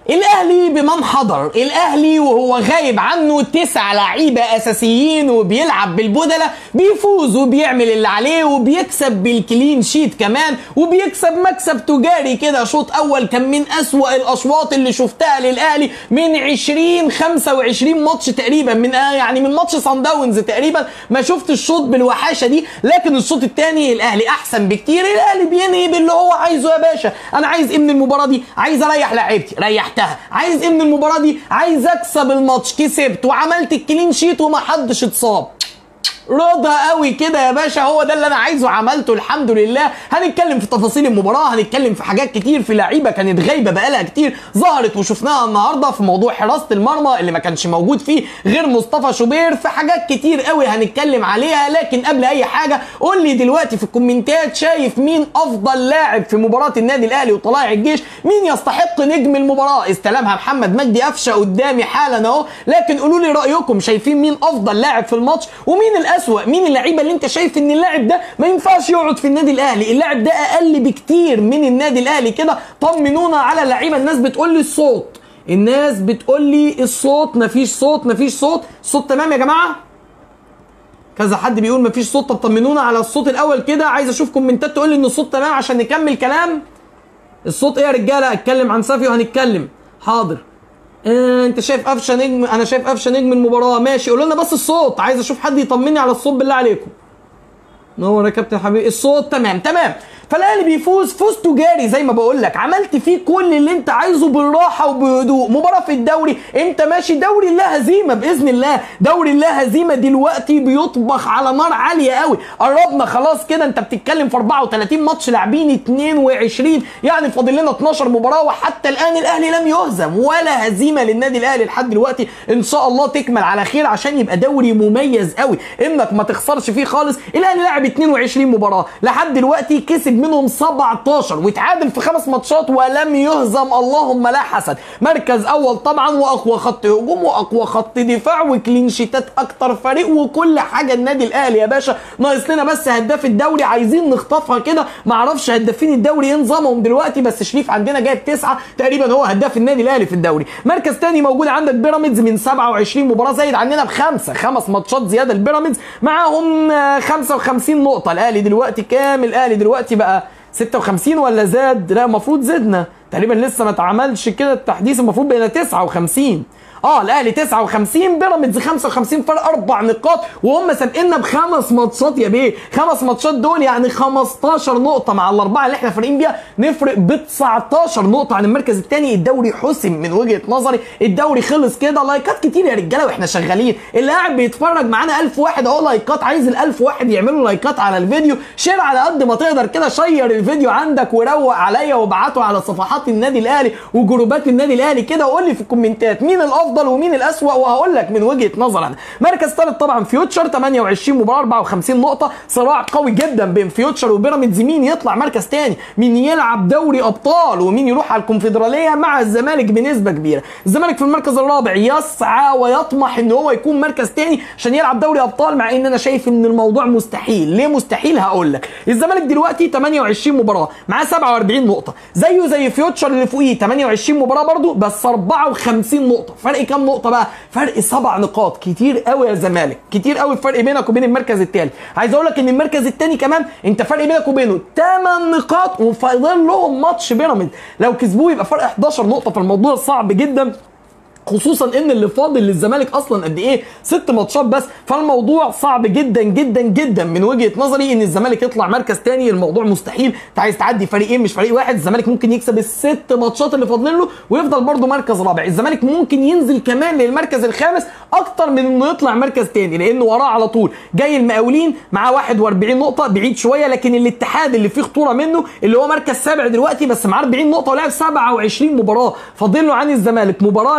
الاهلي بمن حضر الاهلي وهو غايب عنه تسع لعيبه اساسيين وبيلعب بالبدله بيفوز وبيعمل اللي عليه وبيكسب بالكلين شيت كمان وبيكسب مكسب تجاري كده شوط اول كان من اسوا الاشواط اللي شفتها للاهلي من 20 25 ماتش تقريبا من آه يعني من ماتش سان داونز تقريبا ما شفت الشوط بالوحاشه دي لكن الشوط الثاني الاهلي احسن بكتير الاهلي بينهي باللي هو عايزه يا باشا انا عايز ايه من المباراه دي عايز اريح لعيبتي ريحتها عايز ايه من المباراه دي عايز اكسب الماتش كسبت وعملت الكلين شيت ومحدش اتصاب رضا قوي كده يا باشا هو ده اللي انا عايزه عملته الحمد لله هنتكلم في تفاصيل المباراه هنتكلم في حاجات كتير في لعيبه كانت غايبه بقالها كتير ظهرت وشفناها النهارده في موضوع حراسه المرمى اللي ما كانش موجود فيه غير مصطفى شوبير في حاجات كتير قوي هنتكلم عليها لكن قبل اي حاجه قول لي دلوقتي في الكومنتات شايف مين افضل لاعب في مباراه النادي الاهلي وطلائع الجيش مين يستحق نجم المباراه استلمها محمد مجدي قفشه قدامي حالا اهو لكن قولوا لي رايكم شايفين مين افضل لاعب في الماتش ومين الاسوأ مين اللعيبه اللي انت شايف ان اللاعب ده ما ينفعش يقعد في النادي الاهلي اللاعب ده اقل بكتير من النادي الاهلي كده طمنونا على اللعيبه الناس بتقول لي الصوت الناس بتقول لي الصوت مفيش صوت مفيش صوت الصوت تمام يا جماعه كذا حد بيقول مفيش صوت طب طمنونا على الصوت الاول كده عايز اشوف كومنتات تقول لي ان الصوت تمام عشان نكمل كلام الصوت ايه يا رجاله اتكلم عن سافيو هنتكلم حاضر آه انت شايف قفشه نجم انا شايف قفشه نجم المباراه ماشي قولوا لنا بس الصوت عايز اشوف حد يطمني على الصوت بالله عليكم نور يا كابتن حبيبي الصوت تمام تمام فالاهلي بيفوز فوز تجاري زي ما بقول لك عملت فيه كل اللي انت عايزه بالراحه وبهدوء مباراه في الدوري انت ماشي دوري الله هزيمه باذن الله دوري الله هزيمه دلوقتي بيطبخ على نار عاليه قوي قربنا خلاص كده انت بتتكلم في 34 ماتش لاعبين 22 يعني فاضل لنا 12 مباراه وحتى الان الاهلي لم يهزم ولا هزيمه للنادي الاهلي لحد دلوقتي ان شاء الله تكمل على خير عشان يبقى دوري مميز قوي انك ما تخسرش فيه خالص الاهلي لعب 22 مباراه لحد دلوقتي كسب منهم 17 وتعادل في خمس ماتشات ولم يهزم اللهم لا حسد مركز اول طبعا واقوى خط هجوم واقوى خط دفاع وكلين شيتات اكتر فريق وكل حاجه النادي الاهلي يا باشا ناقص لنا بس هداف الدوري عايزين نخطفها كده معرفش هدافين الدوري ايه نظامهم دلوقتي بس شريف عندنا جايب تسعه تقريبا هو هداف النادي الاهلي في الدوري مركز تاني موجود عندك بيراميدز من 27 مباراه زايد عننا بخمسه خمس ماتشات زياده البيراميدز معاهم 55 نقطه الاهلي دلوقتي كام الاهلي دلوقتي بقى 56 ولا زاد لا المفروض زدنا تقريبا لسه ما اتعملش كده التحديث المفروض بقينا 59 اه الاهلي 59 بيراميدز 55 فرق اربع نقاط وهم سابقنا بخمس ماتشات يا بيه خمس ماتشات دول يعني 15 نقطه مع الاربعه اللي احنا فارقين بيها نفرق ب 19 نقطه عن المركز الثاني الدوري حسم من وجهه نظري الدوري خلص كده لايكات كتير يا رجاله واحنا شغالين اللي قاعد بيتفرج معانا 1000 واحد اهو لايكات عايز ال 1000 واحد يعملوا لايكات على الفيديو شير على قد ما تقدر كده شير الفيديو عندك وروق عليا وابعته على صفحات النادي الاهلي وجروبات النادي الاهلي كده وقول لي في الكومنتات مين الافضل الافضل ومين الاسوأ وهقول لك من وجهه نظر انا مركز ثالث طبعا فيوتشر 28 مباراه 54 نقطه صراع قوي جدا بين فيوتشر وبيراميدز مين يطلع مركز ثاني مين يلعب دوري ابطال ومين يروح على الكونفدراليه مع الزمالك بنسبه كبيره الزمالك في المركز الرابع يسعى ويطمح ان هو يكون مركز ثاني عشان يلعب دوري ابطال مع ان انا شايف ان الموضوع مستحيل ليه مستحيل هقول لك الزمالك دلوقتي 28 مباراه معاه 47 نقطه زيه زي فيوتشر اللي فوقيه 28 مباراه برضه بس 54 نقطه فرق كام نقطه بقى فرق سبع نقاط كتير قوي يا زمالك كتير قوي الفرق بينك وبين المركز الثالث عايز اقول لك ان المركز الثاني كمان انت فرق بينك وبينه 8 نقاط وفاضل لهم ماتش بيراميدز لو كسبوه يبقى فرق 11 نقطه فالموضوع صعب جدا خصوصا ان اللي فاضل للزمالك اصلا قد ايه ست ماتشات بس فالموضوع صعب جدا جدا جدا من وجهه نظري ان الزمالك يطلع مركز تاني الموضوع مستحيل انت عايز تعدي فريقين مش فريق واحد الزمالك ممكن يكسب الست ماتشات اللي فاضلين له ويفضل برده مركز رابع الزمالك ممكن ينزل كمان للمركز الخامس اكتر من انه يطلع مركز تاني لانه وراه على طول جاي المقاولين معاه 41 نقطه بعيد شويه لكن الاتحاد اللي فيه خطوره منه اللي هو مركز سابع دلوقتي بس معاه 40 نقطه ولعب 27 مباراه فاضل له عن الزمالك مباراه لو كسبها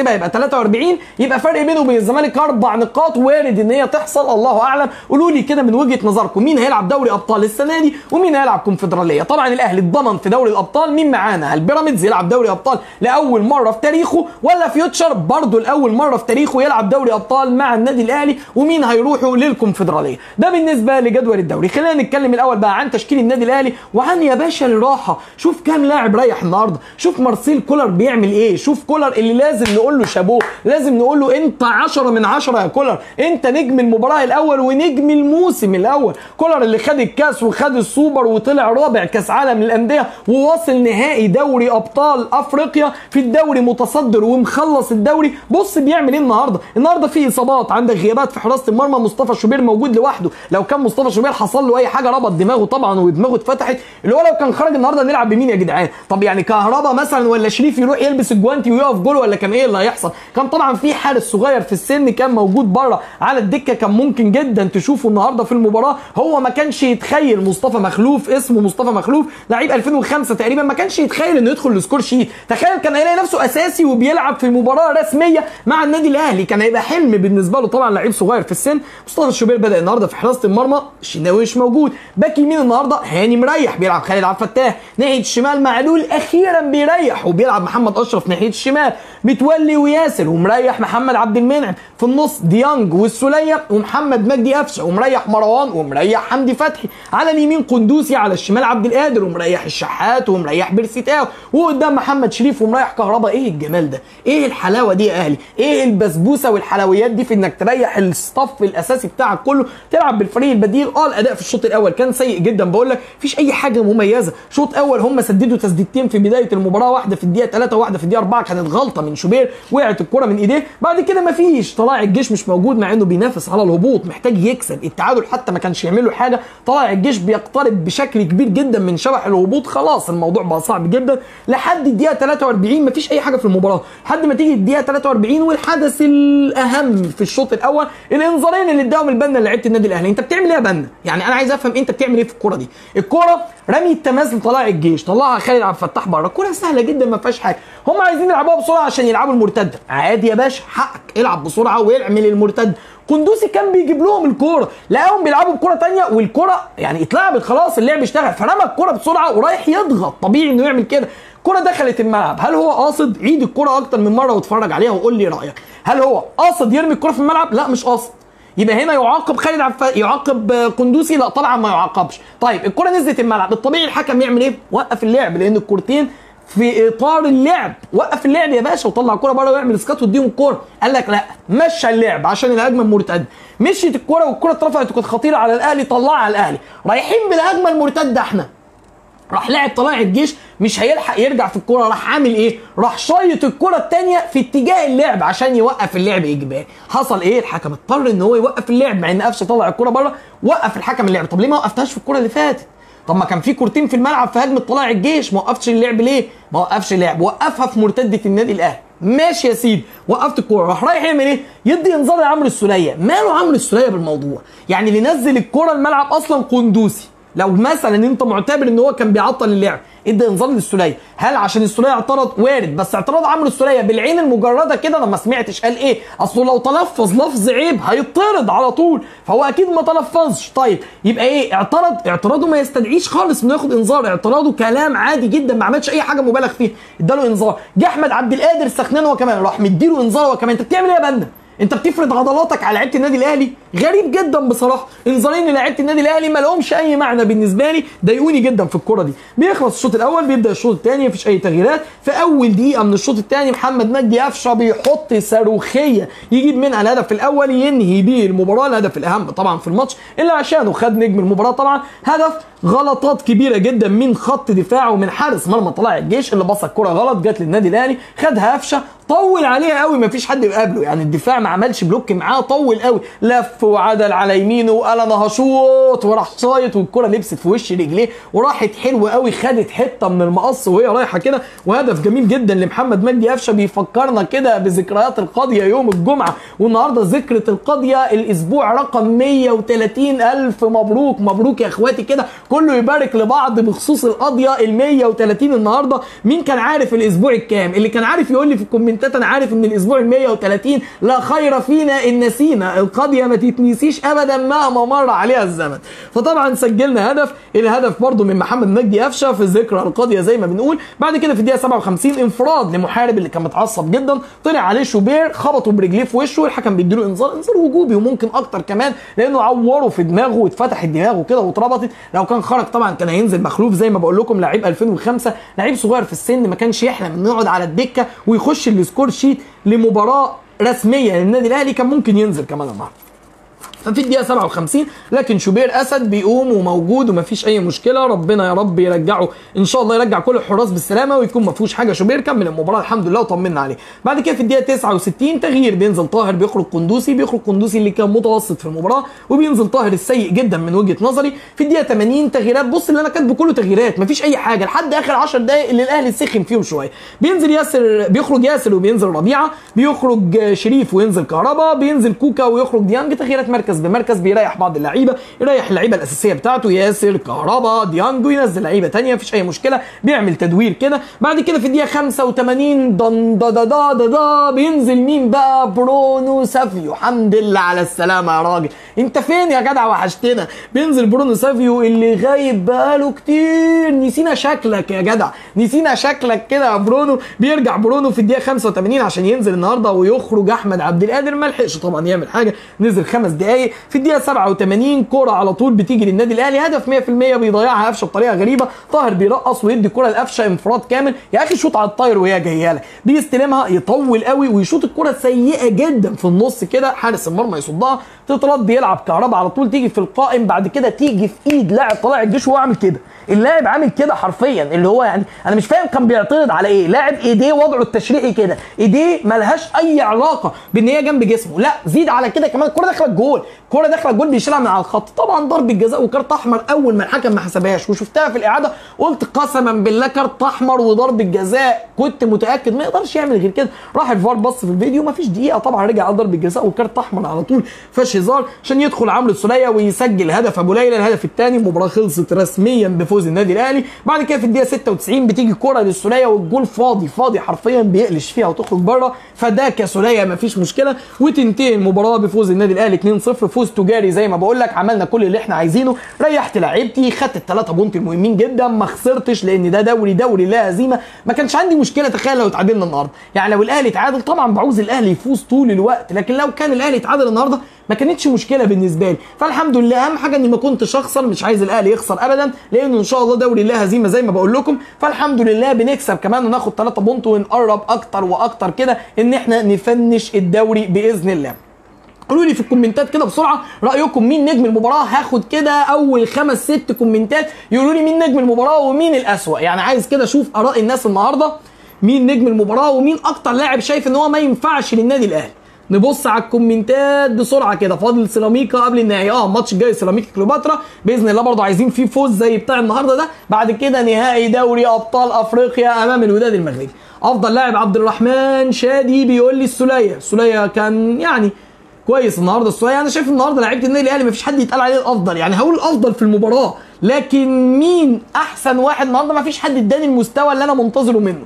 كسبها يبقى 43 يبقى فرق بينه وبين الزمالك اربع نقاط وارد ان هي تحصل الله اعلم قولوا لي كده من وجهه نظركم مين هيلعب دوري ابطال السنه دي ومين هيلعب كونفدراليه طبعا الاهلي اتضمن في دوري الابطال مين معانا هل بيراميدز يلعب دوري ابطال لاول مره في تاريخه ولا فيوتشر برضه لاول مره في تاريخه يلعب دوري ابطال مع النادي الاهلي ومين هيروحوا للكونفدراليه ده بالنسبه لجدول الدوري خلينا نتكلم الاول بقى عن تشكيل النادي الاهلي وعن يا باشا الراحه شوف كام لاعب ريح النهارده شوف مارسيل كولر بيعمل ايه شوف كولر اللي لازم نقول له شابوه لازم نقول له انت 10 من 10 يا كولر انت نجم المباراه الاول ونجم الموسم الاول كولر اللي خد الكاس وخد السوبر وطلع رابع كاس عالم للانديه وواصل نهائي دوري ابطال افريقيا في الدوري متصدر ومخلص الدوري بص بيعمل ايه النهارده النهارده في اصابات عندك غيابات في حراسه المرمى مصطفى شوبير موجود لوحده لو كان مصطفى شوبير حصل له اي حاجه ربط دماغه طبعا ودماغه اتفتحت اللي هو لو كان خرج النهارده نلعب بمين يا جدعان طب يعني كهربا مثلا ولا شريف يروح يلبس الجوانتي ويقف جول ولا كان ايه اللي هيحصل كان طبعا في حارس صغير في السن كان موجود بره على الدكه كان ممكن جدا تشوفه النهارده في المباراه هو ما كانش يتخيل مصطفى مخلوف اسمه مصطفى مخلوف لعيب 2005 تقريبا ما كانش يتخيل انه يدخل السكور شيت تخيل كان هيلاقي نفسه اساسي وبيلعب في مباراه رسميه مع النادي الاهلي كان هيبقى حلم بالنسبه له طبعا لعيب صغير في السن مصطفى الشوبير بدا النهارده في حراسه المرمى الشناوي مش موجود باك يمين النهارده هاني مريح بيلعب خالد عبد الفتاح ناحيه الشمال معلول اخيرا بيريح وبيلعب محمد اشرف ناحيه الشمال متولي وياسر ومريح محمد عبد المنعم في النص ديانج والسوليه ومحمد مجدي قفشه ومريح مروان ومريح حمدي فتحي على اليمين قندوسي على الشمال عبد القادر ومريح الشحات ومريح بيرسيتاو وقدام محمد شريف ومريح كهربا ايه الجمال ده ايه الحلاوه دي يا اهلي ايه البسبوسه والحلويات دي في انك تريح الصف الاساسي بتاعك كله تلعب بالفريق البديل اه الاداء في الشوط الاول كان سيء جدا بقول لك مفيش اي حاجه مميزه شوط اول هم سددوا تسديدتين في بدايه المباراه واحده في الدقيقه 3 وواحده في الدقيقه 4 كانت غلطه من شوبير وقعت الكره من ايديه بعد كده مفيش طلائع الجيش مش موجود مع انه بينافس على الهبوط محتاج يكسب التعادل حتى ما كانش يعمل له حاجه طلائع الجيش بيقترب بشكل كبير جدا من شبح الهبوط خلاص الموضوع بقى صعب جدا لحد الدقيقه 43 مفيش اي حاجه في المباراه لحد ما تيجي الدقيقه 43 والحدث الاهم في الشوط الاول الانذارين اللي اداهم البنا لعيبه النادي الاهلي انت بتعمل ايه يا بنا يعني انا عايز افهم انت بتعمل ايه في الكوره دي الكوره رمي التماس لطلائع الجيش طلعها خالد عبد الفتاح بره الكوره سهله جدا ما فيهاش حاجه هم عايزين يلعبوها بسرعه عشان يلعبوا المرتده عادي يا باشا حقك العب بسرعه واعمل المرتد قندوسي كان بيجيب لهم الكوره لقاهم بيلعبوا بكوره تانية والكوره يعني اتلعبت خلاص اللعب اشتغل فرمى الكوره بسرعه ورايح يضغط طبيعي انه يعمل كده الكوره دخلت الملعب هل هو قاصد عيد الكوره اكتر من مره واتفرج عليها وقول لي رايك هل هو قاصد يرمي الكوره في الملعب لا مش قاصد يبقى هنا يعاقب خالد عبد يعاقب قندوسي لا طبعا ما يعاقبش طيب الكره نزلت الملعب الطبيعي الحكم يعمل ايه وقف اللعب لان الكورتين في اطار اللعب وقف اللعب يا باشا وطلع الكوره بره ويعمل اسقاط واديهم الكوره قال لك لا مشى اللعب عشان الهجمه المرتده مشيت الكوره والكوره اترفعت وكانت خطيره على الاهلي طلعها على الاهلي رايحين بالهجمه المرتده احنا راح لاعب طلائع الجيش مش هيلحق يرجع في الكوره راح عامل ايه راح شايط الكوره الثانيه في اتجاه اللعب عشان يوقف اللعب اجباري حصل ايه الحكم اضطر ان هو يوقف اللعب مع ان قفشه طلع الكوره بره وقف الحكم اللعب طب ليه ما وقفتهاش في الكوره اللي فاتت طب ما كان في كورتين في الملعب في هجمه طلائع الجيش ما وقفتش اللعب ليه ما وقفش اللعب وقفها في مرتده النادي الاهلي ماشي يا سيدي وقفت الكوره راح رايح يعمل ايه يدي انذار لعمرو السوليه ماله عمرو السوليه بالموضوع يعني اللي نزل الكوره الملعب اصلا قندوسي لو مثلا انت معتبر ان هو كان بيعطل اللعب ادى انذار للسوليه هل عشان السوليه اعترض وارد بس اعتراض عمرو السوليه بالعين المجرده كده انا ما سمعتش قال ايه اصله لو تلفظ لفظ عيب هيطرد على طول فهو اكيد ما تلفظش طيب يبقى ايه اعترض اعتراضه ما يستدعيش خالص انه ياخد انذار اعتراضه كلام عادي جدا ما عملش اي حاجه مبالغ فيها اداله انذار جه احمد عبد القادر سخنان هو كمان راح مديله انذار هو كمان انت بتعمل ايه يا بنا انت بتفرض عضلاتك على لعيبه النادي الاهلي غريب جدا بصراحه انذارين لعيبه النادي الاهلي ما لهمش اي معنى بالنسبه لي ضايقوني جدا في الكره دي بيخلص الشوط الاول بيبدا الشوط الثاني مفيش اي تغييرات في اول دقيقه من الشوط الثاني محمد مجدي قفشه بيحط صاروخيه يجيب منها الهدف الاول ينهي بيه المباراه الهدف الاهم طبعا في الماتش اللي عشانه خد نجم المباراه طبعا هدف غلطات كبيره جدا من خط دفاع ومن حارس مرمى طلائع الجيش اللي بص الكره غلط جت للنادي الاهلي خدها قفشه طول عليها قوي مفيش حد يقابله يعني الدفاع ما عملش بلوك معاه طول قوي لف وعدل على يمينه وقال انا هشوط وراح شايط والكره لبست في وش رجليه وراحت حلوه قوي خدت حته من المقص وهي رايحه كده وهدف جميل جدا لمحمد مجدي قفشه بيفكرنا كده ذكريات القاضيه يوم الجمعه والنهارده ذكرى القاضيه الاسبوع رقم 130 الف مبروك مبروك يا اخواتي كده كله يبارك لبعض بخصوص القاضيه ال 130 النهارده مين كان عارف الاسبوع الكام اللي كان عارف يقول لي في الكومنتات انا عارف ان الاسبوع ال 130 لا خير فينا ان نسينا القاضيه ما تتنسيش ابدا مهما مر عليها الزمن فطبعا سجلنا هدف الهدف برضو من محمد مجدي قفشه في ذكرى القاضيه زي ما بنقول بعد كده في الدقيقه 57 انفراد لمحارب اللي كان متعصب جدا طلع عليه شوبير خبطه برجليه في وشه والحكم بيديله انذار انذار وجوبي وممكن اكتر كمان لانه عوره في دماغه واتفتحت دماغه كده واتربطت لو كان خرج طبعا كان هينزل مخلوف زي ما بقول لكم لعيب 2005 لعيب صغير في السن ما كانش يحلم انه يقعد على الدكه ويخش السكور شيت لمباراه رسميه للنادي الاهلي كان ممكن ينزل كمان النهارده ففي الدقيقه 57 لكن شوبير اسد بيقوم وموجود ومفيش اي مشكله ربنا يا رب يرجعه ان شاء الله يرجع كل الحراس بالسلامه ويكون ما فيهوش حاجه شوبير كمل المباراه الحمد لله وطمنا عليه بعد كده في الدقيقه 69 تغيير بينزل طاهر بيخرج قندوسي بيخرج قندوسي اللي كان متوسط في المباراه وبينزل طاهر السيء جدا من وجهه نظري في الدقيقه 80 تغييرات بص اللي انا كاتبه كله تغييرات مفيش اي حاجه لحد اخر 10 دقائق اللي الاهلي سخن فيهم شويه بينزل ياسر بيخرج ياسر وبينزل ربيعه بيخرج شريف وينزل كهربا بينزل كوكا ويخرج ديانج تغييرات مركز بمركز بيريح بعض اللعيبه يريح اللعيبه الاساسيه بتاعته ياسر كهربا ديانج وينزل لعيبه تانية مفيش اي مشكله بيعمل تدوير كده بعد كده في الدقيقه 85 دن دا دا دا دا, دا بينزل مين بقى برونو سافيو الحمد لله على السلامه يا راجل انت فين يا جدع وحشتنا بينزل برونو سافيو اللي غايب بقاله كتير نسينا شكلك يا جدع نسينا شكلك كده يا برونو بيرجع برونو في الدقيقه 85 عشان ينزل النهارده ويخرج احمد عبد القادر ما لحقش طبعا يعمل حاجه نزل خمس دقائق في الدقيقه 87 كرة على طول بتيجي للنادي الاهلي هدف 100% بيضيعها قفشه بطريقه غريبه طاهر بيرقص ويدي كرة لقفشه انفراد كامل يا اخي شوط على الطاير وهي جايه لك بيستلمها يطول قوي ويشوط الكرة سيئه جدا في النص كده حارس المرمى يصدها تترد يلعب كهربا على طول تيجي في القائم بعد كده تيجي في ايد لاعب طلائع الجيش وهو عامل كده اللاعب عامل كده حرفيا اللي هو يعني انا مش فاهم كان بيعترض على ايه لاعب ايديه وضعه التشريعي كده ايديه ملهاش اي علاقه بان هي جنب جسمه لا زيد على كده كمان الكره داخله الجول الكره داخله الجول بيشيلها من على الخط طبعا ضربه جزاء وكارت احمر اول ما الحكم ما حسبهاش وشفتها في الاعاده قلت قسما بالله كارت احمر وضربه جزاء كنت متاكد ما يقدرش يعمل غير كده راح الفار بص في الفيديو ما فيش دقيقه طبعا رجع على ضربه جزاء وكارت احمر على طول فاش هزار عشان يدخل عمرو السوليه ويسجل هدف ابو ليلى الهدف الثاني المباراه خلصت رسميا بفوز النادي الاهلي بعد كده في الدقيقه 96 بتيجي كره للسوليه والجول فاضي فاضي حرفيا بيقلش فيها وتخرج بره فداك يا سوليه مفيش مشكله وتنتهي المباراه بفوز النادي الاهلي 2-0 فوز تجاري زي ما بقول لك عملنا كل اللي احنا عايزينه ريحت لعيبتي خدت الثلاثه بونت المهمين جدا ما خسرتش لان ده دوري دوري لا هزيمه ما كانش عندي مشكله تخيل لو اتعادلنا النهارده يعني لو الاهلي اتعادل طبعا بعوز الاهلي يفوز طول الوقت لكن لو كان الاهلي اتعادل النهارده ما كانتش مشكله بالنسبه لي فالحمد لله اهم حاجه اني ما كنتش اخسر مش عايز الاهلي يخسر ابدا لانه ان شاء الله دوري لا هزيمه زي ما بقول لكم فالحمد لله بنكسب كمان وناخد 3 بونت ونقرب اكتر واكتر كده ان احنا نفنش الدوري باذن الله قولوا لي في الكومنتات كده بسرعه رايكم مين نجم المباراه هاخد كده اول خمس ست كومنتات يقولوا لي مين نجم المباراه ومين الاسوا يعني عايز كده اشوف اراء الناس النهارده مين نجم المباراه ومين اكتر لاعب شايف ان هو ما ينفعش للنادي الاهلي نبص على الكومنتات بسرعه كده فاضل سيراميكا قبل النهائي اه الماتش الجاي سيراميكا كليوباترا باذن الله برضه عايزين فيه فوز زي بتاع النهارده ده بعد كده نهائي دوري ابطال افريقيا امام الوداد المغربي افضل لاعب عبد الرحمن شادي بيقول لي السوليه السوليه كان يعني كويس النهارده السوليه انا شايف النهارده لعيبه النادي الاهلي مفيش حد يتقال عليه الافضل يعني هقول الافضل في المباراه لكن مين احسن واحد النهارده مفيش حد اداني المستوى اللي انا منتظره منه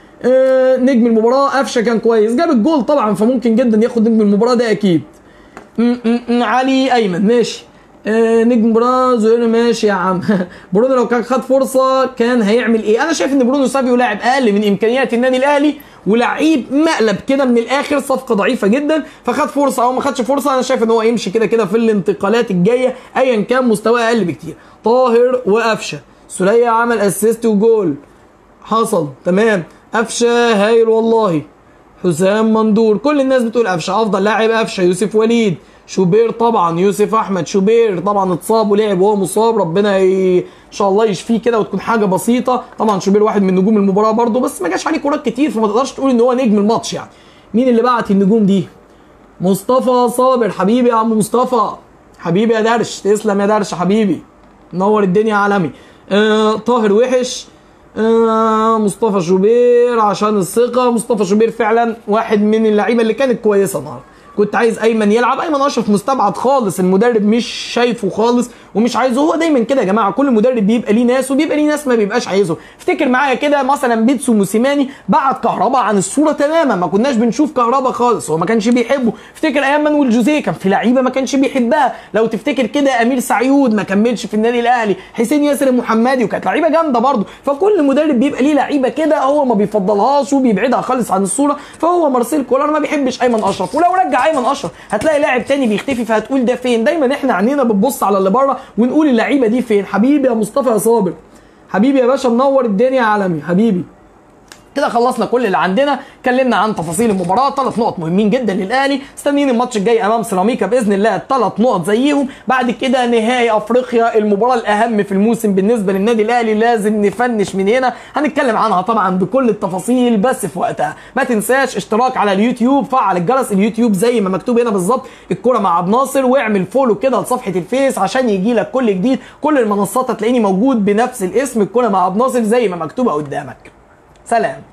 آه نجم المباراه قفشه كان كويس جاب الجول طبعا فممكن جدا ياخد نجم المباراه ده اكيد م -م -م علي ايمن ماشي آه نجم المباراه زهير ماشي يا عم برونو لو كان خد فرصه كان هيعمل ايه انا شايف ان برونو سافيو لاعب اقل من امكانيات النادي الاهلي ولعيب مقلب كده من الاخر صفقه ضعيفه جدا فخد فرصه او ما خدش فرصه انا شايف ان هو يمشي كده كده في الانتقالات الجايه ايا كان مستواه اقل بكتير طاهر وقفشه سوليه عمل اسيست وجول حصل تمام قفشه هايل والله حسام مندور كل الناس بتقول قفشه افضل لاعب قفشه يوسف وليد شوبير طبعا يوسف احمد شوبير طبعا اتصاب ولعب وهو مصاب ربنا ي... ان شاء الله يشفيه كده وتكون حاجه بسيطه طبعا شوبير واحد من نجوم المباراه برده بس ما جاش عليه كورات كتير فما تقدرش تقول ان هو نجم الماتش يعني مين اللي بعت النجوم دي مصطفى صابر حبيبي يا عم مصطفى حبيبي يا درش تسلم يا درش حبيبي نور الدنيا عالمي آه طاهر وحش آه مصطفى شوبير عشان الثقه مصطفى شوبير فعلا واحد من اللعيبه اللي كانت كويسه النهارده كنت عايز ايمن يلعب ايمن اشرف مستبعد خالص المدرب مش شايفه خالص ومش عايزه هو دايما كده يا جماعه كل مدرب بيبقى ليه ناس وبيبقى ليه ناس ما بيبقاش عايزه افتكر معايا كده مثلا بيتسو موسيماني بعد كهربا عن الصوره تماما ما كناش بنشوف كهربا خالص هو ما كانش بيحبه افتكر ايام مانويل جوزيه كان في لعيبه ما كانش بيحبها لو تفتكر كده امير سعيود ما كملش في النادي الاهلي حسين ياسر المحمدي وكانت لعيبه جامده برضه فكل مدرب بيبقى ليه لعيبه كده هو ما بيفضلهاش وبيبعدها خالص عن الصوره فهو مارسيل كولر ما بيحبش ايمن اشرف ولو رجع ايمن اشرف هتلاقي لاعب تاني بيختفي فهتقول ده فين دايما احنا عينينا بتبص على اللي بره ونقول اللعيبه دي فين حبيبي يا مصطفى يا صابر حبيبي يا باشا منور الدنيا يا عالمي حبيبي كده خلصنا كل اللي عندنا اتكلمنا عن تفاصيل المباراه ثلاث نقط مهمين جدا للاهلي استنين الماتش الجاي امام سيراميكا باذن الله ثلاث نقط زيهم بعد كده نهائي افريقيا المباراه الاهم في الموسم بالنسبه للنادي الاهلي لازم نفنش من هنا هنتكلم عنها طبعا بكل التفاصيل بس في وقتها ما تنساش اشتراك على اليوتيوب فعل الجرس اليوتيوب زي ما مكتوب هنا بالظبط الكره مع عبد ناصر واعمل فولو كده لصفحه الفيس عشان يجي لك كل جديد كل المنصات هتلاقيني موجود بنفس الاسم الكره مع عبد ناصر زي ما مكتوبه قدامك سلام